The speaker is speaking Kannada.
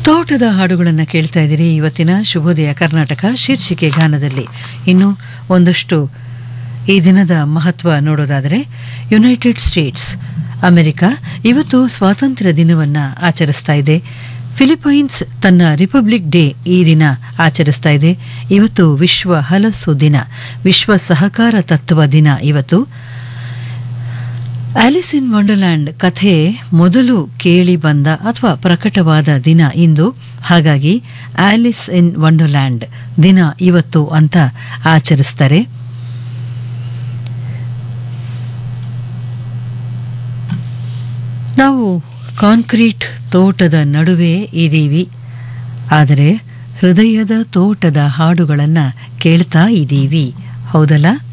ತೋಟದ ಹಾಡುಗಳನ್ನು ಕೇಳ್ತಾ ಇದ್ದೀರಿ ಇವತ್ತಿನ ಶುಭೋದಯ ಕರ್ನಾಟಕ ಶೀರ್ಷಿಕೆ ಗಾನದಲ್ಲಿ ಇನ್ನು ಒಂದಷ್ಟು ಈ ದಿನದ ಮಹತ್ವ ನೋಡೋದಾದರೆ ಯುನೈಟೆಡ್ ಸ್ಟೇಟ್ಸ್ ಅಮೆರಿಕ ಇವತ್ತು ಸ್ವಾತಂತ್ರ್ಯ ದಿನವನ್ನು ಆಚರಿಸ್ತಾ ಇದೆ ಫಿಲಿಪೈನ್ಸ್ ತನ್ನ ರಿಪಬ್ಲಿಕ್ ಡೇ ಈ ದಿನ ಆಚರಿಸ್ತಾ ಇದೆ ಇವತ್ತು ವಿಶ್ವ ಹಲಸು ದಿನ ವಿಶ್ವ ಸಹಕಾರ ತತ್ವ ದಿನ ಇವತ್ತು ಆಲಿಸ್ ಇನ್ ವಂಡರ್ಲ್ಯಾಂಡ್ ಕಥೆ ಮೊದಲು ಕೇಳಿ ಬಂದ ಅಥವಾ ಪ್ರಕಟವಾದ ದಿನ ಇಂದು ಹಾಗಾಗಿ ಆಲಿಸ್ ಇನ್ ವಂಡರ್ಲ್ಯಾಂಡ್ ದಿನ ಇವತ್ತು ಅಂತ ಆಚರಿಸ್ತಾರೆ ನಾವು ಕಾಂಕ್ರೀಟ್ ತೋಟದ ನಡುವೆ ಇದ್ದೀವಿ ಆದರೆ ಹೃದಯದ ತೋಟದ ಹಾಡುಗಳನ್ನು ಕೇಳ್ತಾ ಇದ್ದೀವಿ ಹೌದಲ್ಲ